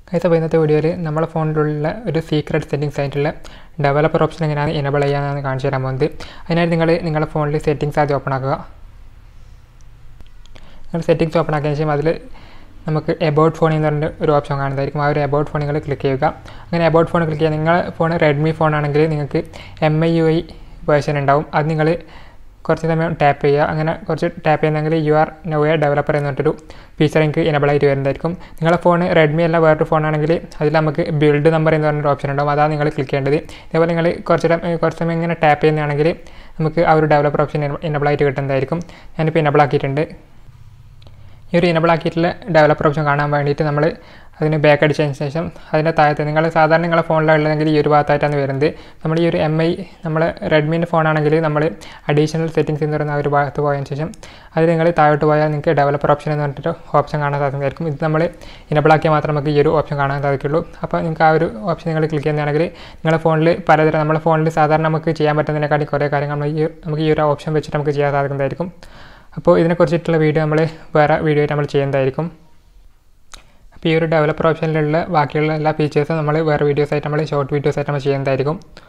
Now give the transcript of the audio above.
കഴിച്ച അപ്പോൾ ഇന്നത്തെ വീഡിയോയിൽ നമ്മളെ ഫോണിലുള്ള ഒരു സീക്രട്ട് സെറ്റിംഗ്സ് ആയിട്ടുള്ള ഡെവലപ്പർ ഓപ്ഷൻ എങ്ങനെയാണ് എനബിൾ ചെയ്യാമെന്നാണ് കാണിച്ചു തരാൻ പോകുന്നത് അതിനായിട്ട് നിങ്ങൾ നിങ്ങളുടെ ഫോണിൽ സെറ്റിംഗ്സ് ആദ്യം ഓപ്പൺ ആക്കുക നിങ്ങൾ സെറ്റിംഗ്സ് ഓപ്പൺ ആക്കിയതിന് ശേഷം അതിൽ നമുക്ക് എബൌട്ട് ഫോൺ എന്ന് പറഞ്ഞ ഒരു ഓപ്ഷൻ കാണുന്നതായിരിക്കും ആ ഒരു എബൌട്ട് ഫോൺ നിങ്ങൾ ക്ലിക്ക് ചെയ്യുക അങ്ങനെ എബൌട്ട് ഫോൺ ക്ലിക്ക് ചെയ്യുക നിങ്ങളുടെ ഫോൺ റെഡ്മി ഫോൺ ആണെങ്കിൽ നിങ്ങൾക്ക് M I U I version ഉണ്ടാവും അത് നിങ്ങൾ കുറച്ച് സമയം ടാപ്പ് ചെയ്യുക അങ്ങനെ കുറച്ച് ടാപ്പ് ചെയ്യുന്നെങ്കിൽ you are now a developer എന്ന് പറഞ്ഞിട്ടൊരു ഫീച്ചർ നിങ്ങൾക്ക് എനബിൾ ആയിട്ട് വരുന്നതായിരിക്കും നിങ്ങളുടെ ഫോൺ റെഡ്മി അല്ല വേറൊരു ഫോൺ ആണെങ്കിൽ അതിൽ നമുക്ക് ബിൽഡ് നമ്പർ എന്ന് പറഞ്ഞൊരു ഓപ്ഷൻ ഉണ്ടാവും അതാണ് നിങ്ങൾ ക്ലിക്ക് ചെയ്യേണ്ടത് ഇതേപോലെ നിങ്ങൾ കുറച്ച് ടൈം കുറച്ച് സമയം ഇങ്ങനെ ടാപ്പ് ചെയ്യുന്നതാണെങ്കിൽ നമുക്ക് ആ ഒരു ഡെവലപ്പർ ഓപ്ഷൻ എനബിൾ ആയിട്ട് കിട്ടുന്നതായിരിക്കും ഞാനിപ്പോൾ എനബിൾ ആക്കിയിട്ടുണ്ട് ഈ ഒരു ഇനബിൾ ആക്കിയിട്ടുള്ള ഡെവലപ്പർ ഓപ്ഷൻ കാണാൻ വേണ്ടിയിട്ട് നമ്മൾ അതിന് ബാക്ക് അടിച്ചതിന് ശേഷം അതിൻ്റെ താഴത്ത് നിങ്ങൾ സാധാരണ നിങ്ങളെ ഫോണിലുള്ളതെങ്കിൽ ഈ ഒരു ഭാഗത്തായിട്ടാണ് വരുന്നത് നമ്മൾ ഈ ഒരു എം ഐ നമ്മൾ റെഡ്മീൻ്റെ ഫോണാണെങ്കിൽ നമ്മൾ അഡീഷണൽ സെറ്റിംഗ്സ് എന്ന് പറയുന്ന ആ ഒരു ഭാഗത്ത് പോയതിന് ശേഷം അത് നിങ്ങൾ താഴോട്ട് പോയാൽ നിങ്ങൾക്ക് ഡെവലപ്പർ ഓപ്ഷൻ എന്ന് പറഞ്ഞിട്ട് ഓപ്ഷൻ കാണാൻ സാധിക്കുന്നതായിരിക്കും ഇത് നമ്മൾ ഇനബിൾ ആക്കിയാൽ മാത്രമേ നമുക്ക് ഈ ഒരു ഓപ്ഷൻ കാണാൻ സാധിക്കുള്ളൂ അപ്പോൾ നിങ്ങൾക്ക് ആ ഒരു ഓപ്ഷൻ നിങ്ങൾ ക്ലിക്ക് ചെയ്യുന്നതാണെങ്കിൽ നിങ്ങളുടെ ഫോണിൽ പലതരം നമ്മുടെ ഫോണിൽ സാധാരണ നമുക്ക് ചെയ്യാൻ പറ്റുന്നതിനെക്കാട്ടി കുറേ കാര്യങ്ങൾ നമ്മൾ ഈ നമുക്ക് ഈ ഒരു ഓപ്ഷൻ വെച്ചിട്ട് നമുക്ക് ചെയ്യാൻ സാധിക്കുന്നതായിരിക്കും അപ്പോൾ ഇതിനെക്കുറിച്ചിട്ടുള്ള വീഡിയോ നമ്മൾ വേറെ വീഡിയോ ആയിട്ട് നമ്മൾ ചെയ്യുന്നതായിരിക്കും അപ്പോൾ ഈ ഒരു ഡെവലപ്പർ ഓപ്ഷനിലുള്ള ബാക്കിയുള്ള എല്ലാ ഫീച്ചേഴ്സും നമ്മൾ വേറെ വീഡിയോസ് ആയിട്ട് നമ്മൾ ഷോർട്ട് വീഡിയോസ് ആയിട്ട് നമ്മൾ ചെയ്യുന്നതായിരിക്കും